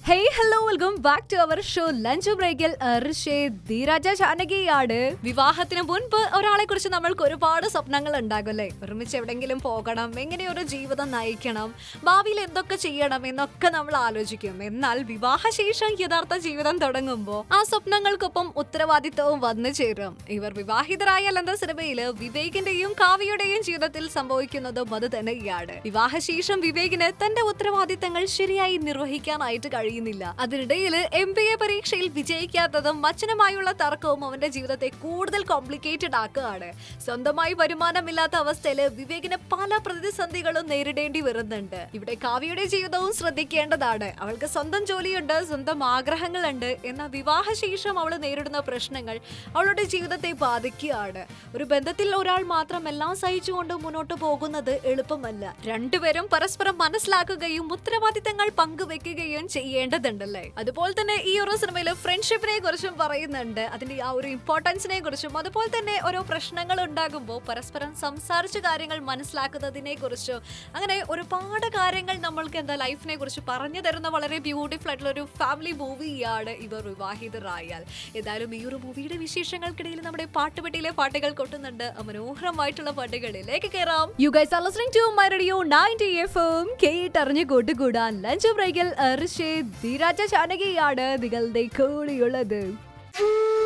hey hello welcome back to our show lunch ബ്രേക്കിൽ ധീരാജ ജാനകിയാണ് വിവാഹത്തിന് മുൻപ് ഒരാളെ കുറിച്ച് നമ്മൾക്ക് ഒരുപാട് സ്വപ്നങ്ങൾ ഉണ്ടാകും അല്ലേ ഒരുമിച്ച് എവിടെങ്കിലും പോകണം എങ്ങനെ ഒരു ജീവിതം നയിക്കണം ഭാവിയിൽ എന്തൊക്കെ ചെയ്യണം എന്നൊക്കെ നമ്മൾ ആലോചിക്കും എന്നാൽ വിവാഹശേഷം യഥാർത്ഥ ജീവിതം തുടങ്ങുമ്പോൾ ആ സ്വപ്നങ്ങൾക്കൊപ്പം ഉത്തരവാദിത്വവും വന്നു ചേരും ഇവർ വിവാഹിതരായാൽ എന്ന സിനിമയില് വിവേകിന്റെയും കാവ്യയുടെയും ജീവിതത്തിൽ സംഭവിക്കുന്നതും അത് തന്നെയാണ് വിവാഹശേഷം വിവേകിന് തന്റെ ഉത്തരവാദിത്തങ്ങൾ ശരിയായി നിർവഹിക്കാനായിട്ട് കഴിയുന്നില്ല അതിനിടയിൽ എം ബി എ പരീക്ഷയിൽ വിജയിക്കാത്തതും അച്ഛനുമായുള്ള തർക്കവും അവന്റെ ജീവിതത്തെ കൂടുതൽ കോംപ്ലിക്കേറ്റഡ് ആക്കുകയാണ് സ്വന്തമായി വരുമാനമില്ലാത്ത അവസ്ഥയിൽ വിവേകിന് പല പ്രതിസന്ധികളും നേരിടേണ്ടി വരുന്നുണ്ട് ഇവിടെ കാവ്യയുടെ ജീവിതവും ശ്രദ്ധിക്കേണ്ടതാണ് അവൾക്ക് സ്വന്തം ജോലിയുണ്ട് സ്വന്തം ആഗ്രഹങ്ങളുണ്ട് എന്നാൽ വിവാഹശേഷം അവൾ നേരിടുന്ന പ്രശ്നങ്ങൾ അവളുടെ ജീവിതത്തെ ബാധിക്കുകയാണ് ഒരു ബന്ധത്തിൽ ഒരാൾ മാത്രം എല്ലാം സഹിച്ചുകൊണ്ട് മുന്നോട്ട് പോകുന്നത് എളുപ്പമല്ല രണ്ടുപേരും പരസ്പരം മനസ്സിലാക്കുകയും ഉത്തരവാദിത്തങ്ങൾ പങ്കുവെക്കുകയും ചെയ്യേണ്ടതുണ്ടല്ലേ അതുപോലെ തന്നെ ഈ ഒരു സിനിമയിൽ ഫ്രണ്ട്ഷിപ്പിനെ കുറിച്ചും പറയുന്നുണ്ട് അതിന്റെ ആ ഒരു ഇമ്പോർട്ടൻസിനെ കുറിച്ചും അതുപോലെ തന്നെ ഓരോ പ്രശ്നങ്ങൾ ഉണ്ടാകുമ്പോൾ പരസ്പരം സംസാരിച്ച കാര്യങ്ങൾ മനസ്സിലാക്കുന്നതിനെ കുറിച്ചും അങ്ങനെ ഒരുപാട് കാര്യങ്ങൾ നമ്മൾക്ക് എന്താ ലൈഫിനെ കുറിച്ച് പറഞ്ഞു തരുന്ന വളരെ ബ്യൂട്ടിഫുൾ ആയിട്ടുള്ള ഒരു ഫാമിലി മൂവിയാണ് ഇവർ വിവാഹിതരായാൽ ഏതായാലും ഈ ഒരു മൂവിയുടെ വിശേഷങ്ങൾക്കിടയിൽ നമ്മുടെ പാട്ടുപെട്ടിയിലെ പാട്ടുകൾ കൊട്ടുന്നുണ്ട് ആ മനോഹരമായിട്ടുള്ള പാട്ടുകളിലേക്ക് കയറാം you guys are listening to my radio 90 FM കേട്ടറിഞ്ഞ് കൂട്ടുകൂടാൻ ലഞ്ച് ബ്രേക്കിൽ ഋഷി ധീരാജ ചാനകിയാണ് നിങ്ങളുടെ കൂടിയുള്ളത്